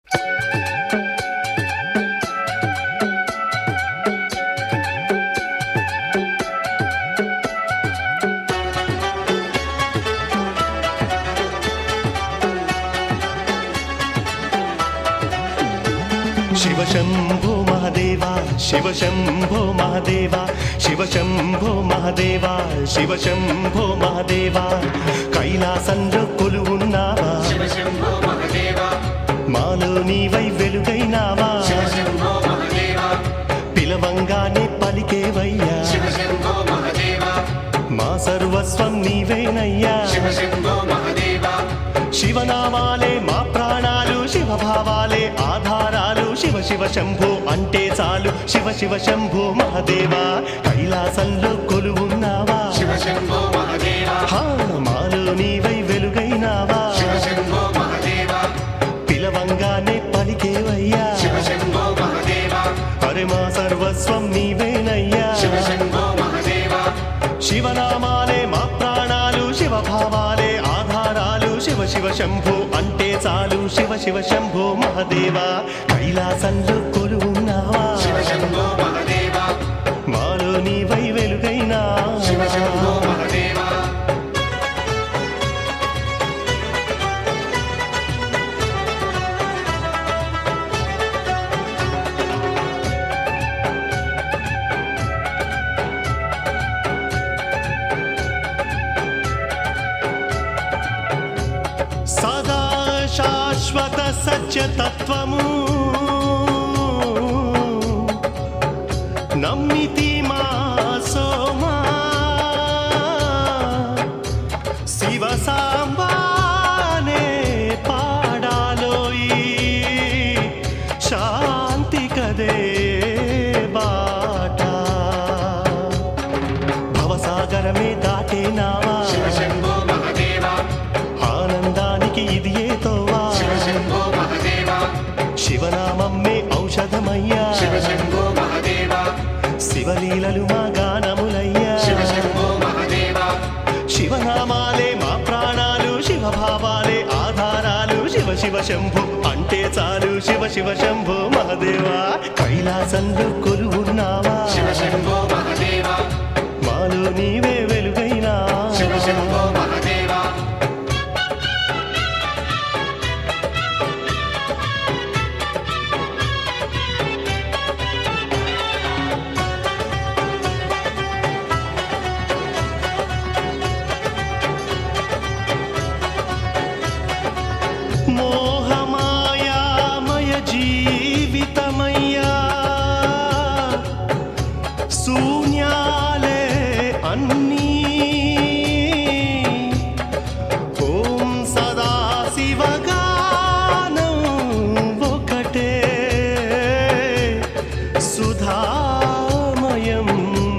శివ శంభో మహదేవ శివ శంభో మహదేవ శివ శంభో మహదేవ శివ శంభో మహదేవ కైలాసంలో కొలువున్నావా శివ శంభో మహదేవ మాలో నీవై వెలుగైనావా శివ శంభో మహదేవ పిలవంగానే పలికేవయ్యా శివ శంభో మహదేవ మా సర్వస్వం నీవేనయ్యా శివ శంభో మహదేవ శివనామాలే మా ప్రాణాలు శివభావాలే ఆధారాలు శివ శివ శంభో అంటే చాలు శివ శివ శంభో మహదేవ కైలాసంలో కొలువున్నావా శివ శంభో మహదేవ హా, మాలో నీవై వెలుగైనావా శివ శంభో మహదేవ పిలవంగానే పలికేవయ్యా శివ శంభో మహదేవ అరే మా సర్వస్వం నీవేనయ్యా శివ శంభో మహదేవ శివనామాలే మా ప్రాణాలు శివభావాలే ఆధారాలు శివ శివ శంభో అంటే చాలు శివ శివ శంభో మహదేవ కైలాసంలో కొలువున్నావా శివ శంభో మహదేవ మాలో నీవై వెలుగైనా శివ శంభో మహదేవ సదా శాశ్వత సత్యతత్వము నమ్మితి మా సోమా శివ సాంబానే పాడాలోయి శాంతి కదే బాట భవసాగరమే దాటేనావా శివ శంభో మహదేవ ఆనందానికి ఇది ఏతోవా శివ శంభో మహదేవ శివనామమ్మే ఔషధమయ్యా శివ శంభో మహదేవ శివలీలలు మా గానములయ్యా శివ శంభో మహదేవ శివనామాలే మా ప్రాణాలు శివభావాలే ఆధారాలు శివ శివ శంభు అంటే చాలు శివ శివ శంభు మహదేవా కైలాసంలో కొలువున్నావా శివ శంభో మహదేవ మాలో నీవే వెలుగైనా శివ శంభో మహదేవ మోహమాయామయ జీవితమయ్యా శూన్యాలే అన్నీ ఓం సదా శివగానం ఒకటే సుధామయం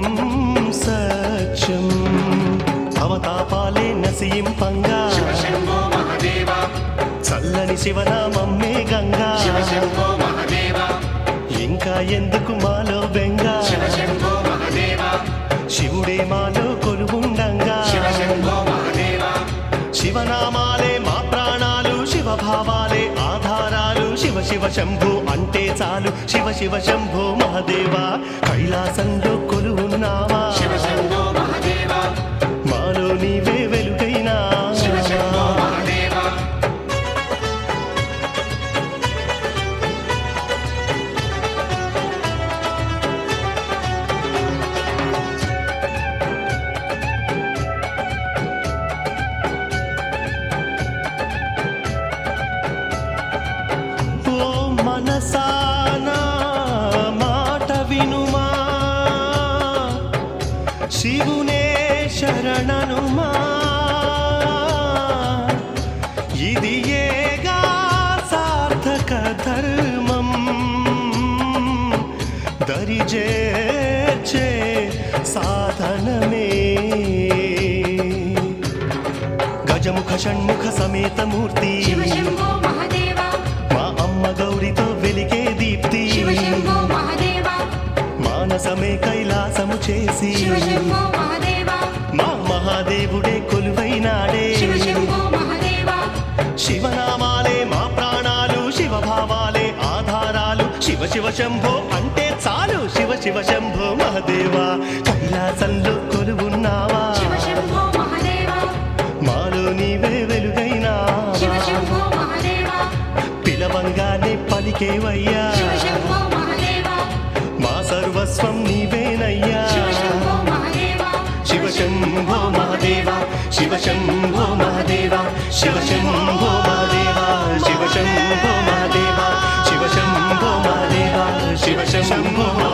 సత్యం అవతాపాలే నసీంపంగా శివ శంభో మహదేవ చల్లని శివనామమ్మే గంగా శివ శంభో మహదేవ ఇంకా ఎందుకు మాలో బెంగ శివ శంభో మహదేవ శివుడే మాలో కొలువుండంగా శివ శంభో మహదేవ శివనామాలే మా ప్రాణాలు శివభావాలే ఆధారాలు శివ శివ శంభు అంటే చాలు శివ శివ శంభో మహదేవ కైలాసంలో కొలువున్నావా శివ శంభో మహదేవ మాలో నీవే వెలుగైనా శివ శంభో మహదేవ ఓ మనసానా మాట వినుమా శివునే శరణనుమా ఇది ఏగా సార్థక ధర్మం దరిజేర్చే సాధనమే గజముఖ షణ్ముఖ సమేత మూర్తి శివ శంభో మహదేవ మా అమ్మ గౌరితో వెలిగే దీప్తి శివ శంభో మహదేవ మానసమే కైలాసము చేసి శివ శంభో మహదేవ మా మహాదేవుడే కొలువైనాడే శివ శంభో మహదేవ శివనామాలే మా ప్రాణాలు శివభావాలే శివ శంభో అంటే చాలు శివ శివ శంభో మహదేవా కైలాసంలో కొలువున్నావా శివ శంభో మహదేవ మాలో నీవే వెలుగైనా శివ శంభో మహదేవ పిలవంగానే పలికేవయ్యా శివ శంభో మహదేవ మా సర్వస్వం నీవేనయ్యా శివ శంభో మహదేవ శివ శంభో మహదేవ శివ శంభో మహదేవ శివ శంభో మహదేవ శివ శంభో మహదేవ శివ శంభో మహదేవ శివ శంభో